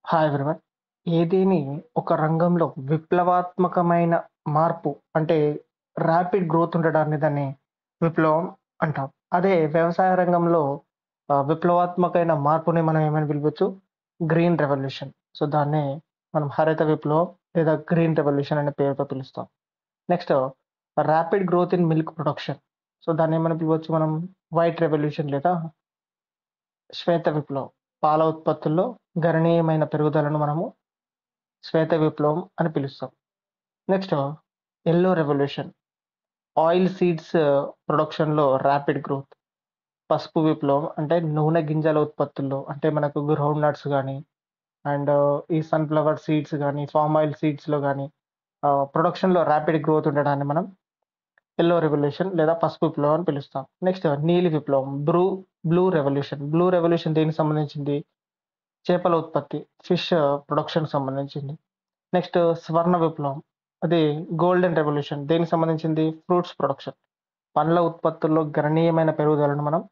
Hi everyone. ఏదేని ఒక రంగంలో విప్లవాత్మకమైన మార్పు అంటే ర్యాపిడ్ గ్రోత్ ఉండడాన్ని దాన్ని విప్లవం అంటాం. అదే వ్యవసాయ రంగంలో ఆహ్, విప్లవాత్మకమైన మార్పుని మనం ఏమని పిలవచ్చు? Green revolution. సో, దాన్నే మనం హరిత విప్లవం లేదా గ్రీన్ రెవల్యూషన్ అనే పేరుతో పిలుస్తాం. Next rapid growth in milk production. So, దాన్నేమని పిలవచ్చు మనం? వైట్ రెవల్యూషన్ లేదా శ్వేత విప్లవం. పాల ఉత్పత్తుల్లో గణనీయమైన పెరుగుదలను మనము శ్వేత విప్లవం అని పిలుస్తాం. Next yellow revolution. Oil seeds ప్రొడక్షన్‌లో ర్యాపిడ్ గ్రోత్. పసుపు విప్లవం అంటే నూనె గింజల ఉత్పత్తుల్లో అంటే మనకు గ్రౌండ్ నట్స్ గానీ, అండ్ ఈ సన్‌ఫ్లవర్ సీడ్స్ గానీ, పామ్ ఆయిల్ సీడ్స్‌లో గానీ ఆహ్, ప్రొడక్షన్‌లో ర్యాపిడ్ గ్రోత్ ఉండడాన్ని మనం యెల్లో రెవల్యూషన్ లేదా పసుపు విప్లవం అని పిలుస్తాం. నెక్స్ట్ నీలి విప్లవం. బ్రూ బ్లూ రెవల్యూషన్. బ్లూ రెవల్యూషన్ దేనికి సంబంధించింది? చేపల ఉత్పత్తి. ఫిష్ ప్రొడక్షన్‌కి సంబంధించింది. నెక్స్ట్ స్వర్ణ విప్లవం. అది గోల్డెన్ రెవల్యూషన్. దేనికి సంబంధించింది? Fruits production. పండ్ల ఉత్పత్తుల్లో గణనీయమైన పెరుగుదలను మనం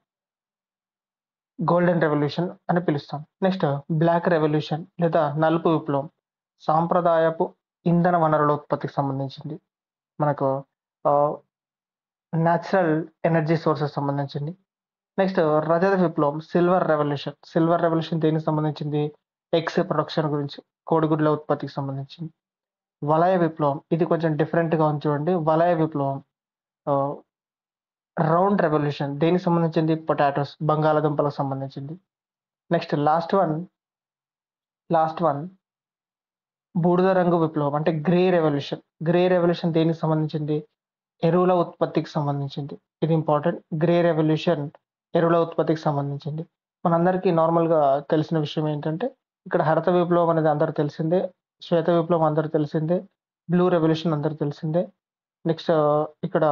గోల్డెన్ రెవల్యూషన్ అని పిలుస్తాం. నెక్స్ట్ బ్లాక్ రెవల్యూషన్ లేదా నలుపు విప్లవం. సాంప్రదాయపు ఇంధన వనరుల ఉత్పత్తికి సంబంధించింది. మనకు ఆహ్, నేచురల్ ఎనర్జీ సోర్సెస్ సంబంధించింది. నెక్స్ట్ రజత విప్లవం. Silver revolution. సిల్వర్ రెవల్యూషన్ దేనికి సంబంధించింది? ఎగ్స్ ప్రొడక్షన్ గురించి. కోడిగుడ్ల ఉత్పత్తికి సంబంధించింది. వలయ విప్లవం. ఇది కొంచెం డిఫరెంట్‌గా ఉంది చూడండి. వలయ విప్లవం. ఆహ్, రౌండ్ రెవల్యూషన్ దేనికి సంబంధించింది? పొటాటోస్ బంగాళాదుంపలకు సంబంధించింది. Next last one last one బూడిద రంగు విప్లవం అంటే గ్రే రెవల్యూషన్. గ్రే రెవల్యూషన్ దేనికి సంబంధించింది? ఎరువుల ఉత్పత్తికి సంబంధించింది. ఇది ఇంపార్టెంట్. గ్రే రెవల్యూషన్ ఎరువుల ఉత్పత్తికి సంబంధించింది. మనందరికీ నార్మల్‌గా తెలిసిన విషయం ఏంటంటే, ఇక్కడ హరిత విప్లవం అనేది అందరికి తెలిసిందే. శ్వేత విప్లవం అందరికి తెలిసిందే. బ్లూ రెవల్యూషన్ అందరికి తెలిసిందే. నెక్స్ట్ ఇక్కడ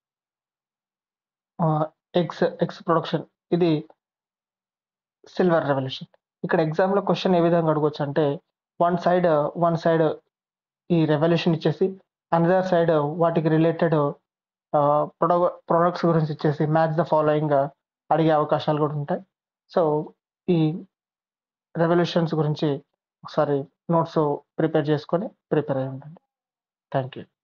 ఆహ్, ఎగ్స్ ఎగ్స్ ప్రొడక్షన్ ఇది సిల్వర్ రెవల్యూషన్. ఇక్కడ ఎగ్జామ్‌లో క్వెషన్ ఏ విధంగా అడగొచ్చంటే, వన్ సైడ్ వన్ సైడ్ ఈ రెవల్యూషన్ ఇచ్చేసి, అనదర్ సైడ్ వాటికి రిలేటెడ్ ఆహ్, ప్రొడవ ప్రొడక్ట్స్ గురించి ఇచ్చేసి మ్యాచ్ ద ఫాలోయింగ్ అడిగే అవకాశాలు కూడా ఉంటాయి. సో, ఈ రెవల్యూషన్స్ గురించి ఒకసారి నోట్స్ ప్రిపేర్ చేసుకొని ప్రిపేర్ అయ్యి ఉండండి. Thank you.